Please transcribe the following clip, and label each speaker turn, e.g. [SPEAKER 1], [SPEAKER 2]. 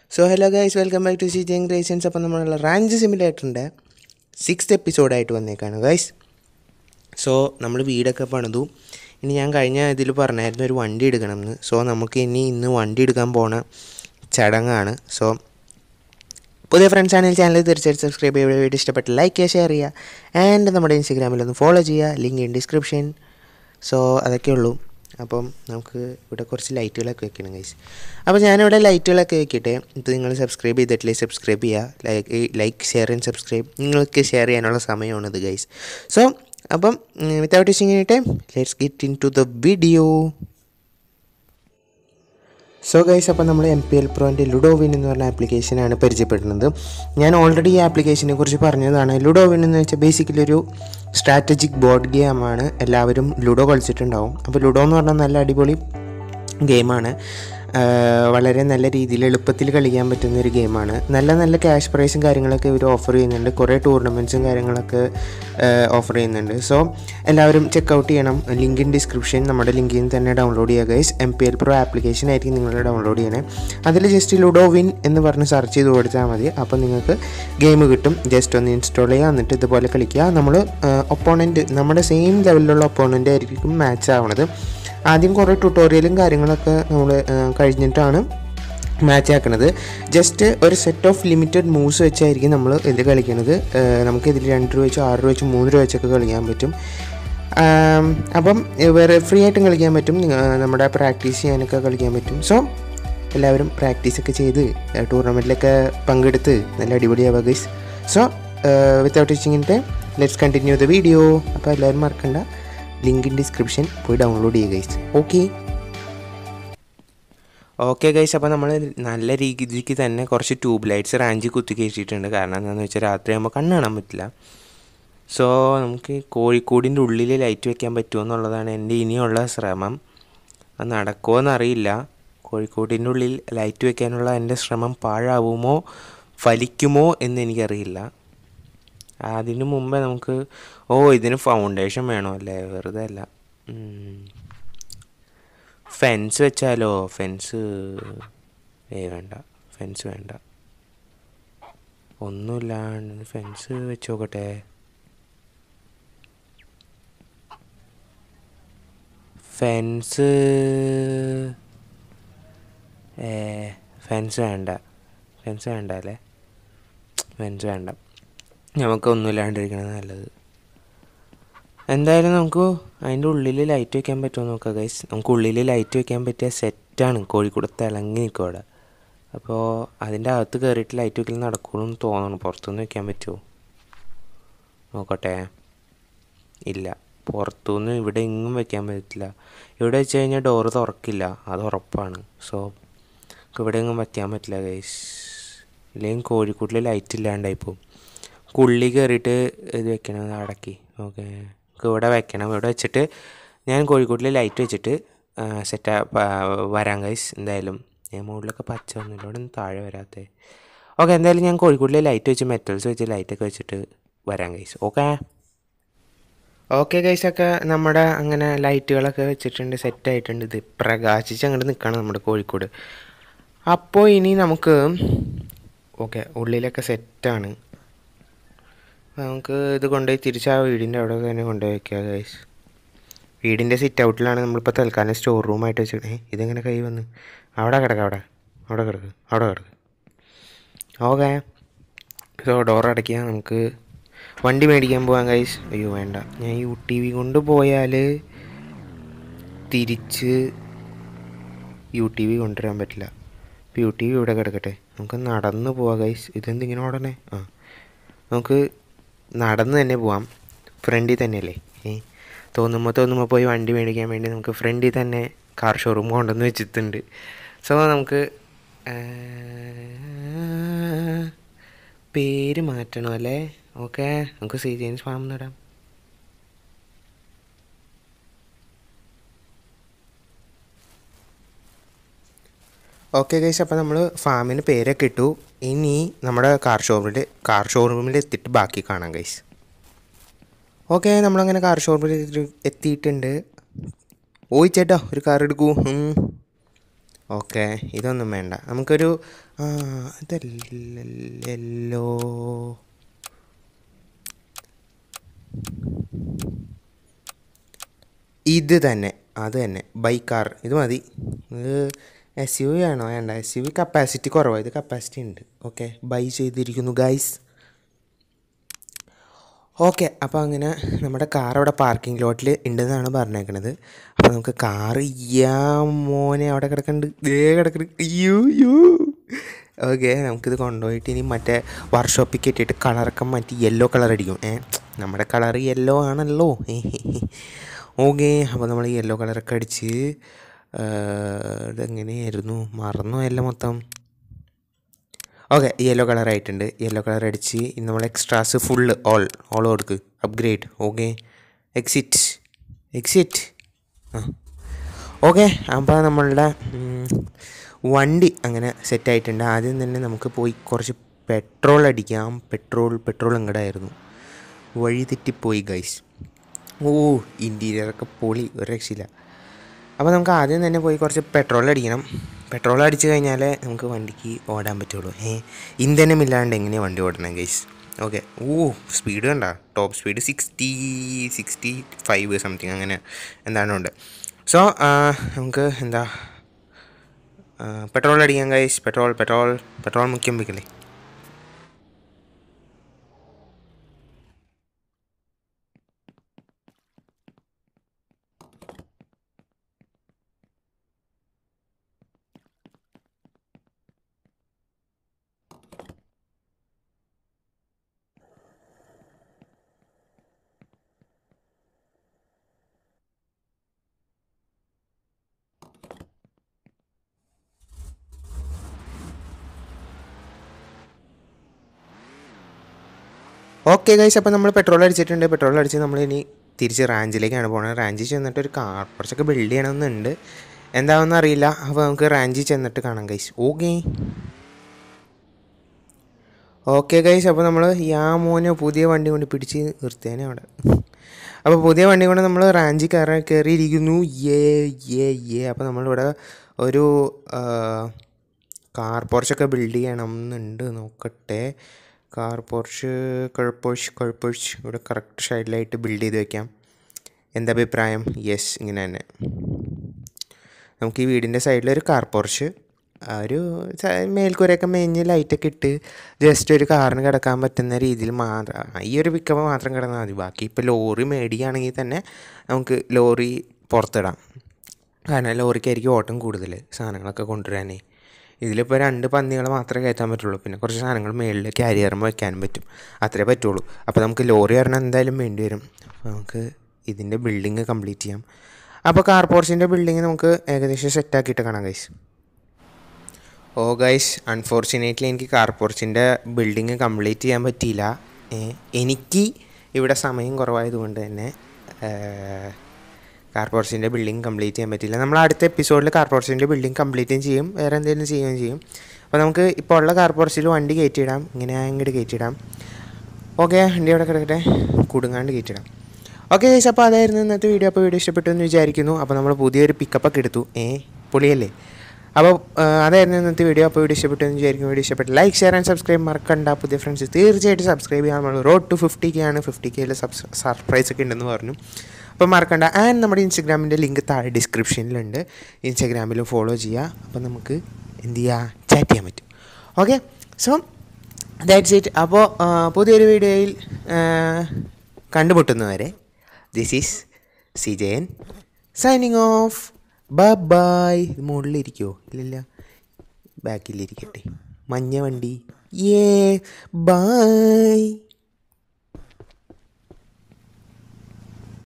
[SPEAKER 1] so hello guys welcome back to C generations അപ്പം നമ്മളുള്ള ranch സിമിലേറ്ററിൻ്റെ സിക്സ്ത് എപ്പിസോഡായിട്ട് വന്നേക്കാണ് ഗൈസ് സോ നമ്മൾ വീടൊക്കെ പണിതു ഇനി ഞാൻ കഴിഞ്ഞ ഇതിൽ പറഞ്ഞായിരുന്നു ഒരു വണ്ടി എടുക്കണമെന്ന് സോ നമുക്ക് ഇനി ഇന്ന് വണ്ടി എടുക്കാൻ പോണ ചടങ്ങാണ് സോ പുതിയ ഫ്രണ്ട്സ് ആണെങ്കിൽ ചാനൽ തീർച്ചയായിട്ടും സബ്സ്ക്രൈബ് ചെയ്യുക വീഡിയോ ഇഷ്ടപ്പെട്ട് ലൈക്ക് ചെയ്യുക ഷെയർ ചെയ്യുക ആൻഡ് നമ്മുടെ ഇൻസ്റ്റഗ്രാമിൽ ഒന്ന് ഫോളോ ചെയ്യുക ലിങ്ക് ഇൻ ഡിസ്ക്രിപ്ഷൻ സോ അതൊക്കെ ഉള്ളൂ അപ്പം നമുക്ക് ഇവിടെ കുറച്ച് ലൈറ്റുകളൊക്കെ വെക്കണം ഗൈസ് അപ്പോൾ ഞാനിവിടെ ലൈറ്റുകളൊക്കെ വെക്കട്ടെ ഇത് നിങ്ങൾ സബ്സ്ക്രൈബ് ചെയ്തിട്ടില്ലേ സബ്സ്ക്രൈബ് ചെയ്യുക like like share and subscribe നിങ്ങൾക്ക് ഷെയർ ചെയ്യാനുള്ള സമയമാണിത് ഗൈസ് സോ അപ്പം without wishing time let's get into the video so guys അപ്പോൾ നമ്മൾ എം പി എൽ പ്രോൻ്റെ ലുഡോവിൻ എന്ന് പറഞ്ഞ ആപ്ലിക്കേഷനാണ് പരിചയപ്പെടുന്നത് ഞാൻ ഓൾറെഡി ഈ ആപ്ലിക്കേഷനെ കുറിച്ച് പറഞ്ഞതാണ് ലുഡോവിൻ എന്ന് വെച്ചാൽ ബേസിക്കലി ഒരു സ്ട്രാറ്റജിക് ബോർഡ് ഗെയിമാണ് എല്ലാവരും ലുഡോ കളിച്ചിട്ടുണ്ടാവും അപ്പോൾ ലുഡോ എന്ന് പറഞ്ഞാൽ നല്ല അടിപൊളി ഗെയിമാണ് വളരെ നല്ല രീതിയിൽ എളുപ്പത്തിൽ കളിക്കാൻ പറ്റുന്ന ഒരു ഗെയിമാണ് നല്ല നല്ല ക്യാഷ് പ്രൈസും കാര്യങ്ങളൊക്കെ ഇവർ ഓഫർ ചെയ്യുന്നുണ്ട് കുറേ ടൂർണമെൻറ്റ്സും കാര്യങ്ങളൊക്കെ ഓഫർ ചെയ്യുന്നുണ്ട് സോ എല്ലാവരും ചെക്കൗട്ട് ചെയ്യണം ലിങ്ക് ഇൻ ഡിസ്ക്രിപ്ഷൻ നമ്മുടെ ലിങ്കിൽ നിന്ന് തന്നെ ഡൗൺലോഡ് ചെയ്യുക guys M P L pro application ആയിരിക്കും നിങ്ങൾ ഡൗൺലോഡ് ചെയ്യണേ അതിൽ ജസ്റ്റ് ലുഡോ വിൻ എന്ന് പറഞ്ഞ് സെർച്ച് ചെയ്ത് കൊടുത്താൽ മതി അപ്പോൾ നിങ്ങൾക്ക് ഗെയിം കിട്ടും ജസ്റ്റ് ഒന്ന് ഇൻസ്റ്റാൾ ചെയ്യുക എന്നിട്ട് ഇതുപോലെ കളിക്കുക നമ്മൾ ഒപ്പോണൻറ്റ് നമ്മുടെ സെയിം ലെവലിലുള്ള ഒപ്പോണൻ്റ് ആയിരിക്കും മാച്ച് ആവണത് ആദ്യം കുറേ ട്യൂട്ടോറിയലും കാര്യങ്ങളൊക്കെ നമ്മൾ കഴിഞ്ഞിട്ടാണ് മാച്ച് ആക്കുന്നത് ജസ്റ്റ് ഒരു സെറ്റ് ഓഫ് ലിമിറ്റഡ് മൂവ്സ് വെച്ചായിരിക്കും നമ്മൾ ഇത് കളിക്കുന്നത് നമുക്ക് ഇതിൽ രണ്ട് രൂപ വെച്ച് ആറ് രൂപ വെച്ച് മൂന്ന് രൂപ വെച്ചൊക്കെ കളിക്കാൻ പറ്റും അപ്പം വേറെ ഫ്രീ ആയിട്ടും കളിക്കാൻ പറ്റും നമ്മുടെ പ്രാക്ടീസ് ചെയ്യാനൊക്കെ കളിക്കാൻ പറ്റും സോ എല്ലാവരും പ്രാക്ടീസൊക്കെ ചെയ്ത് ടൂർണമെൻറ്റിലൊക്കെ പങ്കെടുത്ത് നല്ല അടിപൊളിയാവുക ഗൈസ് സോ വിത്തൗട്ട് ടീച്ചിങ്ങിൻ്റെ ലെറ്റ്സ് കണ്ടിന്യൂ ദ വീഡിയോ അപ്പോൾ എല്ലാവരും മറക്കണ്ട ലിങ്ക് ഇൻ ഡിസ്ക്രിപ്ഷൻ പോയി ഡൗൺലോഡ് ചെയ്യുക ഗൈസ് ഓക്കെ ഓക്കെ ഗൈസ് അപ്പോൾ നമ്മൾ നല്ല രീതിക്ക് തന്നെ കുറച്ച് ട്യൂബ് ലൈറ്റ്സ് റാഞ്ചി കുത്തി കയറ്റിയിട്ടുണ്ട് കാരണം എന്താണെന്ന് വെച്ചാൽ രാത്രി ആകുമ്പോൾ കണ്ണ് കാണാൻ പറ്റില്ല സോ നമുക്ക് കോഴിക്കോടിൻ്റെ ഉള്ളിൽ ലൈറ്റ് വെക്കാൻ പറ്റുമോ എന്നുള്ളതാണ് എൻ്റെ ഇനിയുള്ള ശ്രമം അത് നടക്കുമോ എന്നറിയില്ല കോഴിക്കോടിൻ്റെ ഉള്ളിൽ ലൈറ്റ് വെക്കാനുള്ള എൻ്റെ ശ്രമം പാഴാവുമോ ഫലിക്കുമോ എന്ന് എനിക്കറിയില്ല അതിനു മുമ്പേ നമുക്ക് ഓ ഇതിന് ഫൗണ്ടേഷൻ വേണോ അല്ലേ വെറുതെ അല്ല ഫെൻസ് വെച്ചാലോ ഫെൻസ് ഏ വേണ്ട ഫെൻസ് വേണ്ട ഒന്നുമില്ലാണ്ട് ഫെൻസ് വെച്ച് നോക്കട്ടെ ഫെൻസ് ഏ ഫെൻസ് വേണ്ട ഫെൻസ് വേണ്ട അല്ലേ ഫെൻസ് വേണ്ട നമുക്ക് ഒന്നുമില്ലാണ്ടിരിക്കണത് നല്ലത് എന്തായാലും നമുക്ക് അതിൻ്റെ ഉള്ളിൽ ലൈറ്റ് വെക്കാൻ പറ്റുമോ നോക്കാം ഗൈസ് നമുക്ക് ഉള്ളിൽ ലൈറ്റ് വെക്കാൻ പറ്റിയ സെറ്റാണ് കോഴിക്കോട് തിളങ്ങി നിൽക്കും അവിടെ അപ്പോൾ അതിൻ്റെ അകത്ത് കയറിയിട്ട് ലൈറ്റ് വെക്കൽ നടക്കുള്ളൂ എന്ന് തോന്നണം പുറത്തുനിന്ന് വെക്കാൻ പറ്റുമോ നോക്കട്ടെ ഇല്ല പുറത്തുനിന്ന് ഇവിടെ എങ്ങും വെക്കാൻ പറ്റില്ല ഇവിടെ വെച്ച് കഴിഞ്ഞാൽ ഡോറ് തുറക്കില്ല അത് ഉറപ്പാണ് സോ ഇവിടെ എങ്ങും വയ്ക്കാൻ പറ്റില്ല ഗൈസ് ഇല്ലെങ്കിൽ കോഴിക്കോട്ടിൽ ലൈറ്റ് ഇല്ലാണ്ടായിപ്പോൾ കുള്ളി കയറിയിട്ട് ഇത് വെക്കണം അടക്കി ഓക്കെ ഇവിടെ വെക്കണം ഇവിടെ വെച്ചിട്ട് ഞാൻ കോഴിക്കോട്ടിൽ ലൈറ്റ് വെച്ചിട്ട് സെറ്റ് വരാം ഗൈസ് എന്തായാലും ഞാൻ മുകളിലൊക്കെ പച്ച ഒന്നുമില്ല ഇവിടെ നിന്ന് താഴെ വരാത്തേ ഓക്കെ എന്തായാലും ഞാൻ കോഴിക്കോട്ടിൽ ലൈറ്റ് വെച്ച് മെറ്റൽസ് വെച്ച് ലൈറ്റൊക്കെ വെച്ചിട്ട് വരാം ഗൈസ് ഓക്കെ ഓക്കെ ഗൈസൊക്കെ നമ്മുടെ അങ്ങനെ ലൈറ്റുകളൊക്കെ വെച്ചിട്ടുണ്ട് സെറ്റായിട്ടുണ്ട് ഇത് പ്രകാശിച്ച് അങ്ങോട്ട് നിൽക്കണം നമ്മുടെ കോഴിക്കോട് അപ്പോൾ ഇനി നമുക്ക് ഓക്കെ ഉള്ളിലൊക്കെ സെറ്റാണ് നമുക്ക് ഇത് കൊണ്ടുപോയി തിരിച്ച് ആ വീടിൻ്റെ അവിടെ തന്നെ കൊണ്ടുപോയി വയ്ക്കുക ഗൈസ് വീടിൻ്റെ സിറ്റ് ഔട്ടിലാണ് നമ്മളിപ്പോൾ തൽക്കാലം സ്റ്റോർ റൂമായിട്ട് വെച്ചിട്ട് ഇതെങ്ങനെ കൈ വന്ന് അവിടെ കിടക്കുക അവിടെ അവിടെ കിടക്ക് അവിടെ കിടക്ക് ഓക്കെ സോ ഡോർ അടയ്ക്കുക നമുക്ക് വണ്ടി മേടിക്കാൻ പോകാം ഗൈസ് അയ്യോ വേണ്ട ഞാൻ യു ടി വി കൊണ്ട് പോയാൽ തിരിച്ച് യു ടി വി കൊണ്ടുവരാൻ പറ്റില്ല ഇപ്പോൾ യു ടി വി ഇവിടെ കിടക്കട്ടെ നമുക്ക് നടന്ന് പോവാം ഗൈസ് ഇതെന്തിങ്ങനെ ഉടനെ ആ നമുക്ക് നടന്ന് തന്നെ പോവാം ഫ്രണ്ടിൽ തന്നെയല്ലേ ഏ തോന്നുമ്പോൾ തോന്നുമ്പോൾ പോയി വണ്ടി മേടിക്കാൻ വേണ്ടി നമുക്ക് ഫ്രണ്ടിൽ തന്നെ കാർ ഷോറൂം കൊണ്ടുവന്ന് വെച്ചിട്ടുണ്ട് സോ നമുക്ക് പേര് മാറ്റണം അല്ലേ ഓക്കെ നമുക്ക് സി ജെയിൻസ് ഫാം എന്നിടാം ഓക്കെ ഗൈസ് അപ്പോൾ നമ്മൾ ഫാമിന് പേരൊക്കെ ഇട്ടു ഇനി നമ്മുടെ കാർ ഷോറൂമിൽ കാർ ഷോറൂമിൽ എത്തിയിട്ട് ബാക്കി കാണാം ഗൈസ് ഓക്കെ നമ്മളങ്ങനെ കാർ ഷോറൂമിൽ എത്തിയിട്ടുണ്ട് ഓയ് ചേട്ടാ ഒരു കാർ എടുക്കൂ ഓക്കെ ഇതൊന്നും വേണ്ട നമുക്കൊരു ആ, ഇതല്ലല്ലോ ഇത് തന്നെ അത് തന്നെ ബൈക്ക് കാർ ഇത് മതി ഇത് എസ് യു വി ആണോ വേണ്ട എസ് യു വി കപ്പാസിറ്റി കുറവാണ് ഇത് കപ്പാസിറ്റി ഉണ്ട് ഓക്കെ ബൈ ചെയ്തിരിക്കുന്നു ഗൈസ് ഓക്കെ അപ്പോൾ അങ്ങനെ നമ്മുടെ കാർ അവിടെ പാർക്കിംഗ് ലോട്ടിൽ ഉണ്ടെന്നാണ് പറഞ്ഞേക്കണത് അപ്പോൾ നമുക്ക് കാറ് യാ മോനെ അവിടെ കിടക്കുന്നുണ്ട് ദേ കിടക്കുന്നുണ്ട് അയ്യോ അയ്യോ ഓക്കെ നമുക്കിത് കൊണ്ടുപോയിട്ട് ഇനി മറ്റേ വർക്ക്ഷോപ്പിൽ കെട്ടിയിട്ട് കളറൊക്കെ മാറ്റി യെല്ലോ കളർ അടിക്കും ഏ നമ്മുടെ കളർ യെല്ലോ ആണല്ലോ ഓക്കെ അപ്പോൾ നമ്മൾ യെല്ലോ കളറൊക്കെ അടിച്ച് ആ, ഇതെങ്ങനെയായിരുന്നു മറന്നു എല്ലാം മൊത്തം ഓക്കെ യെല്ലോ കളർ ആയിട്ടുണ്ട് യെല്ലോ കളർ അടിച്ച് ഇനി നമ്മൾ എക്സ്ട്രാസ് ഫുള്ള് ഓൾ ഓൾ കൊടുക്ക് അപ്ഗ്രേഡ് ഓക്കെ എക്സിറ്റ് എക്സിറ്റ് ആ ഓക്കെ അപ്പോൾ നമ്മളുടെ ഉം, വണ്ടി അങ്ങനെ സെറ്റ് ആയിട്ടുണ്ട് ആദ്യം തന്നെ നമുക്ക് പോയി കുറച്ച് പെട്രോൾ അടിക്കാം പെട്രോൾ പെട്രോൾ ഇങ്ങടായിരുന്നു വഴി തെറ്റിപ്പോയി ഗൈസ് ഓ ഇൻറ്റീരിയറൊക്കെ പൊളി ഒരു രക്ഷയില്ല അപ്പോൾ നമുക്ക് ആദ്യം തന്നെ പോയി കുറച്ച് പെട്രോൾ അടിക്കണം പെട്രോൾ അടിച്ച് കഴിഞ്ഞാൽ നമുക്ക് വണ്ടിക്ക് ഓടാൻ പറ്റുള്ളൂ ഏ ഇന്ധനം ഇല്ലാണ്ട് എങ്ങനെയാണ് വണ്ടി ഓടണം ഗൈസ് ഓക്കെ ഓ സ്പീഡ് കണ്ട top speed sixty sixty five something അങ്ങനെ എന്താണ് ഉണ്ട് സോ നമുക്ക് എന്താ പെട്രോൾ അടിക്കാം ഗൈസ് പെട്രോൾ പെട്രോൾ പെട്രോൾ മുഖ്യം വെക്കല്ലേ ഓക്കെ ഗൈസ് അപ്പോൾ നമ്മൾ പെട്രോൾ അടിച്ചിട്ടുണ്ട് പെട്രോൾ അടിച്ച് നമ്മൾ ഇനി തിരിച്ച് റാഞ്ചിലേക്കാണ് പോകുന്നത് റാഞ്ചിൽ ചെന്നിട്ട് ഒരു കാർ കുറച്ചൊക്കെ ബിൽഡ് ചെയ്യണമെന്നുണ്ട് എന്താണെന്ന് അറിയില്ല അപ്പോൾ നമുക്ക് റാഞ്ചിൽ ചെന്നിട്ട് കാണാം ഗൈസ് ഓക്കെ ഓക്കെ ഗൈസ് അപ്പോൾ നമ്മൾ യാ മോനെ പുതിയ വണ്ടി കൊണ്ട് പിടിച്ച് നിർത്തിയേനെ അവിടെ അപ്പോൾ പുതിയ വണ്ടി കൊണ്ട് നമ്മൾ റാഞ്ചി കയറി കയറിയിരിക്കുന്നു ഏ ഏ ഏ അപ്പോൾ നമ്മളിവിടെ ഒരു ആ, കാർ പോർച്ചൊക്കെ ബിൽഡ് ചെയ്യണം എന്നുണ്ട് നോക്കട്ടെ കാർ പോർച്ച് കഴുപ്പോഴ്ച്ച് കഴുപ്പോഴ്ച്ച് ഇവിടെ കറക്റ്റ് സൈഡിലായിട്ട് ബിൽഡ് ചെയ്ത് വെക്കാം എന്താ അഭിപ്രായം യെസ് ഇങ്ങനെ തന്നെ നമുക്ക് ഈ വീടിൻ്റെ സൈഡിലൊരു കാർ പോർച്ച് ആ ഒരു സ- മേൽക്കൂരയൊക്കെ മേഞ്ഞ് ലൈറ്റൊക്കെ ഇട്ട് ജസ്റ്റ് ഒരു കാറിന് കിടക്കാൻ പറ്റുന്ന രീതിയിൽ മാത്രം ഈ ഒരു പിക്കപ്പ് മാത്രം കിടന്നാൽ മതി ബാക്കി ഇപ്പോൾ ലോറി മേടിക്കുകയാണെങ്കിൽ തന്നെ നമുക്ക് ലോറി പുറത്തിടാം കാരണം ലോറിക്കായിരിക്കും ഓട്ടം കൂടുതൽ സാധനങ്ങളൊക്കെ കൊണ്ടുവരാനേ ഇതിലിപ്പോൾ രണ്ട് പന്നികൾ മാത്രമേ കയറ്റാൻ പറ്റുള്ളൂ പിന്നെ കുറച്ച് സാധനങ്ങൾ മേളിൽ ക്യാരിയറുമ്പോൾ വെക്കാനും പറ്റും അത്രേ പറ്റുള്ളൂ അപ്പോൾ നമുക്ക് ലോറി ഒരെണ്ണം എന്തായാലും വേണ്ടി വരും അപ്പോൾ നമുക്ക് ഇതിൻ്റെ ബിൽഡിങ് കംപ്ലീറ്റ് ചെയ്യാം അപ്പോൾ കാർ പോർച്ചിൻ്റെ ബിൽഡിങ് നമുക്ക് ഏകദേശം സെറ്റാക്കിയിട്ട് കാണാം ഗൈസ് ഓ ഗൈസ് അൺഫോർച്ചുനേറ്റ്ലി എനിക്ക് കാർ പോർച്ചിൻ്റെ ബിൽഡിങ് കംപ്ലീറ്റ് ചെയ്യാൻ പറ്റിയില്ല ഏ, എനിക്ക് ഇവിടെ സമയം കുറവായതുകൊണ്ട് തന്നെ കാർ പോർച്ചിൻ്റെ ബിൽഡിങ് കംപ്ലീറ്റ് ചെയ്യാൻ പറ്റില്ല നമ്മൾ അടുത്ത എപ്പിസോഡിൽ കാർ പോർച്ചിൻ്റെ ബിൽഡിങ് കംപ്ലീറ്റും ചെയ്യും വേറെ എന്തെങ്കിലും ചെയ്യുകയും ചെയ്യും അപ്പോൾ നമുക്ക് ഇപ്പോൾ ഉള്ള കാർ പോർച്ചിൽ വണ്ടി കയറ്റിയിടാം ഇങ്ങനെ ഇങ്ങോട്ട് കയറ്റിയിടാം ഓക്കെ വണ്ടി അവിടെ കിടക്കട്ടെ കുടുങ്ങാണ്ട് കയറ്റിയിടാം ഓക്കെ ഗൈസ് അപ്പോൾ അതായിരുന്നു ഇന്നത്തെ വീഡിയോ അപ്പോൾ വീഡിയോ ഇഷ്ടപ്പെട്ടു എന്ന് വിചാരിക്കുന്നു അപ്പോൾ നമ്മൾ പുതിയൊരു പിക്കപ്പൊക്കെ എടുത്തു ഏ പൊളിയല്ലേ അപ്പോൾ ആ, അതായിരുന്നു ഇന്നത്തെ വീഡിയോ അപ്പോൾ വീഡിയോ ഇഷ്ടപ്പെട്ടു എന്ന് വിചാരിക്കും വീഡിയോ ഇഷ്ടപ്പെട്ടു ലൈക്ക് ഷെയർ ആൻഡ് സബ്സ്ക്രൈബ് മറക്കണ്ട പുതിയ ഫ്രണ്ട്സ് തീർച്ചയായിട്ടും സബ്സ്ക്രൈബ് ചെയ്യാൻ നമ്മൾ റോഡ് ടു ഫിഫ്റ്റി കെ ആണ് ഫിഫ്റ്റി കെയിൽ സബ്സ് സർപ്രൈസ് ഒക്കെ ഉണ്ടെന്ന് പറഞ്ഞു അപ്പോൾ മറക്കണ്ട ആൻഡ് നമ്മുടെ ഇൻസ്റ്റഗ്രാമിൻ്റെ ലിങ്ക് താഴെ ഡിസ്ക്രിപ്ഷനിലുണ്ട് ഇൻസ്റ്റഗ്രാമിലും ഫോളോ ചെയ്യുക അപ്പോൾ നമുക്ക് എന്ത് ചെയ്യുക ചാറ്റ് ചെയ്യാൻ പറ്റും ഓക്കെ സോ ദാറ്റ്സ് ഇറ്റ് അപ്പോൾ പുതിയൊരു വീഡിയോയിൽ കണ്ടുമുട്ടുന്നവരെ this is C Jayan signing off bye bye മുകളിലിരിക്കുമോ ഇല്ലില്ല ബാക്കിലിരിക്കട്ടെ മഞ്ഞ വണ്ടി ഏ ബൈ